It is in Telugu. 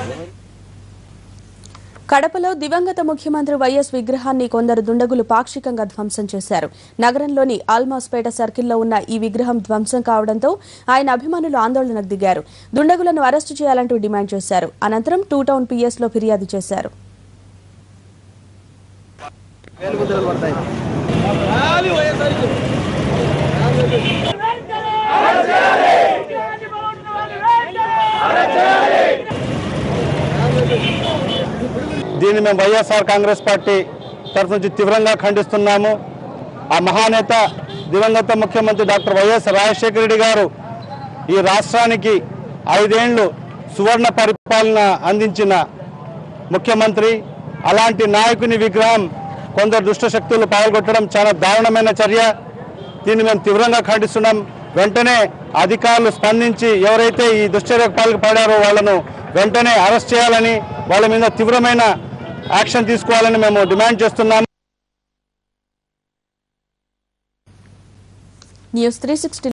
కడపలో దివంగత ముఖ్యమంత్రి వైఎస్ విగ్రహాన్ని కొందరు దుండగులు పాక్షికంగా ధ్వంసం చేశారు నగరంలోని ఆల్మాస్పేట సర్కిల్లో ఉన్న ఈ విగ్రహం ధ్వంసం కావడంతో ఆయన అభిమానులు ఆందోళనకు దిగారు దుండగులను అరెస్టు చేయాలంటూ డిమాండ్ చేశారు అనంతరం టూ టౌన్ పిఎస్ లో ఫిర్యాదు చేశారు దీన్ని మేము వైఎస్ఆర్ కాంగ్రెస్ పార్టీ తరఫు నుంచి తీవ్రంగా ఖండిస్తున్నాము ఆ మహానేత దివంగత ముఖ్యమంత్రి డాక్టర్ వైఎస్ రాజశేఖర రెడ్డి గారు ఈ రాష్ట్రానికి ఐదేళ్లు సువర్ణ పరిపాలన అందించిన ముఖ్యమంత్రి అలాంటి నాయకుని విగ్రహం కొందరు దుష్ట శక్తులు పాల్గొట్టడం చాలా దారుణమైన చర్య దీన్ని మేము తీవ్రంగా ఖండిస్తున్నాం వెంటనే అధికారులు స్పందించి ఎవరైతే ఈ దుశ్చర్యకు పాల్పడారో వాళ్ళను వెంటనే అరెస్ట్ చేయాలని వాళ్ళ మీద తీవ్రమైన యాక్షన్ తీసుకోవాలని మేము డిమాండ్ చేస్తున్నాం న్యూస్ త్రీ